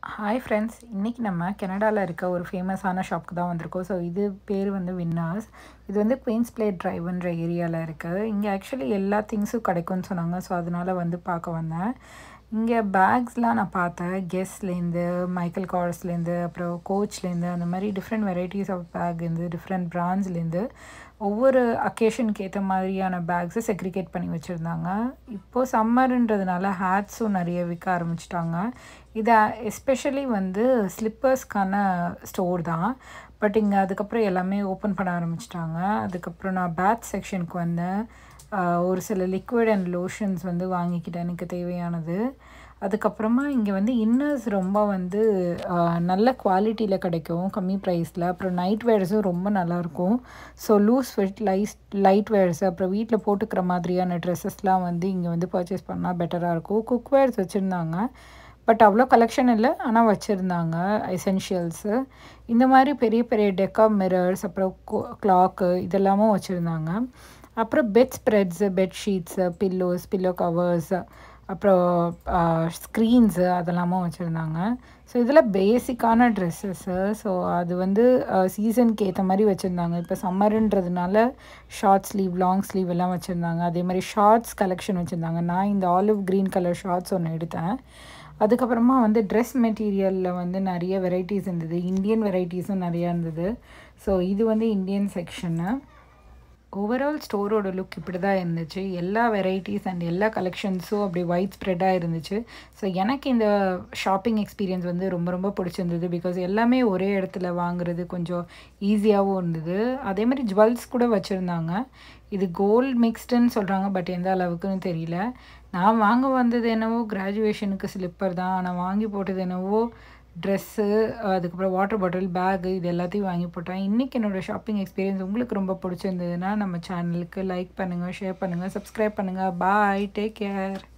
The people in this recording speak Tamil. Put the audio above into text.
ஹாய் ஃப்ரெண்ட்ஸ் இன்றைக்கி நம்ம கனடாவில் இருக்க ஒரு ஃபேமஸான ஷாப்க்கு தான் வந்திருக்கோம் ஸோ இது பேர் வந்து வின்னாஸ் இது வந்து குயின்ஸ் பிளேட் ட்ரைவ்ன்ற ஏரியாவில் இருக்குது இங்கே ஆக்சுவலி எல்லா திங்ஸும் கிடைக்கும்னு சொன்னாங்க ஸோ அதனால் வந்து பார்க்க வந்தேன் இங்கே பேக்ஸ்லாம் நான் பார்த்தேன் கெஸ்ட்லேருந்து மைக்கேல் கார்ஸ்லேருந்து அப்புறம் கோச்லேருந்து அந்த மாதிரி டிஃப்ரெண்ட் வெரைட்டிஸ் ஆஃப் பேக் இருந்து டிஃப்ரெண்ட் பிராண்ட்ஸ்லேருந்து ஒவ்வொரு அக்கேஷனுக்கு ஏற்ற மாதிரியான பேக்ஸை செக்ரிகேட் பண்ணி வச்சுருந்தாங்க இப்போது சம்மருன்றதுனால ஹேட்ஸும் நிறைய விற்க ஆரம்பிச்சிட்டாங்க இது எஸ்பெஷலி வந்து ஸ்லிப்பர்ஸ்க்கான ஸ்டோர் தான் பட் இங்கே அதுக்கப்புறம் எல்லாமே ஓப்பன் பண்ண ஆரம்பிச்சிட்டாங்க அதுக்கப்புறம் நான் பேட் செக்ஷனுக்கு வந்தேன் ஒரு சில லிக்விட் அண்ட் லோஷன்ஸ் வந்து வாங்கிக்கிட்டேன் எனக்கு தேவையானது அதுக்கப்புறமா இங்கே வந்து இன்னர்ஸ் ரொம்ப வந்து நல்ல குவாலிட்டியில் கிடைக்கும் கம்மி ப்ரைஸில் அப்புறம் நைட் வேர்ஸும் ரொம்ப நல்லாயிருக்கும் so loose fit light light wears அப்புறம் வீட்டில் போட்டுக்கிற மாதிரியான ட்ரெஸ்ஸஸ்லாம் வந்து இங்கே வந்து பர்ச்சேஸ் பண்ணால் பெட்டராக இருக்கும் குக்வேர்ஸ் வச்சுருந்தாங்க பட் அவ்வளோ கலெக்ஷன் இல்லை ஆனால் வச்சுருந்தாங்க எசென்ஷியல்ஸு இந்த மாதிரி பெரிய பெரிய டெக்கா மிரர்ஸ் அப்புறம் கிளாக்கு இதெல்லாமும் வச்சுருந்தாங்க அப்புறம் bed spreads bedsheets pillows pillow covers அப்புறம் ஸ்க்ரீன்ஸு அதெல்லாமும் வச்சுருந்தாங்க ஸோ இதில் பேசிக்கான ட்ரெஸ்ஸஸ்ஸு ஸோ அது வந்து சீசனுக்கு ஏற்ற மாதிரி வச்சுருந்தாங்க இப்போ சம்மருன்றதுனால ஷார்ட் ஸ்லீவ் லாங் ஸ்லீவ் எல்லாம் வச்சுருந்தாங்க அதே மாதிரி ஷார்ட்ஸ் கலெக்ஷன் வச்சுருந்தாங்க நான் இந்த ஆலிவ் க்ரீன் கலர் ஷார்ட்ஸ் ஒன்று எடுத்தேன் அதுக்கப்புறமா வந்து ட்ரெஸ் மெட்டீரியலில் வந்து நிறைய வெரைட்டிஸ் இருந்தது இந்தியன் வெரைட்டிஸும் நிறையா இருந்தது ஸோ இது வந்து இந்தியன் செக்ஷனு ஓவரால் ஸ்டோரோட லுக் இப்படி தான் இருந்துச்சு எல்லா வெரைட்டிஸ் அண்ட் எல்லா கலெக்ஷன்ஸும் அப்படி ஒயிட் ஸ்ப்ரெட்டாக இருந்துச்சு ஸோ எனக்கு இந்த ஷாப்பிங் எக்ஸ்பீரியன்ஸ் வந்து ரொம்ப ரொம்ப பிடிச்சிருந்தது பிகாஸ் எல்லாமே ஒரே இடத்துல வாங்குறது கொஞ்சம் ஈஸியாகவும் இருந்தது அதே மாதிரி ஜுவல்ஸ் கூட வச்சுருந்தாங்க இது கோல்ட் மிக்ஸ்டுன்னு சொல்கிறாங்க பட் எந்த அளவுக்குன்னு தெரியல நான் வாங்க வந்தது என்னவோ கிராஜுவேஷனுக்கு ஸ்லிப்பர் தான் ஆனால் வாங்கி போட்டது என்னவோ ட்ரெஸ்ஸு அதுக்கப்புறம் வாட்டர் பாட்டில் பேகு இது எல்லாத்தையும் வாங்கி போட்டேன் இன்றைக்கி என்னோடய ஷாப்பிங் எக்ஸ்பீரியன்ஸ் உங்களுக்கு ரொம்ப பிடிச்சிருந்ததுன்னா நம்ம சேனலுக்கு லைக் பண்ணுங்கள் ஷேர் பண்ணுங்கள் சப்ஸ்கிரைப் பண்ணுங்கள் பாய் டேக் கேர்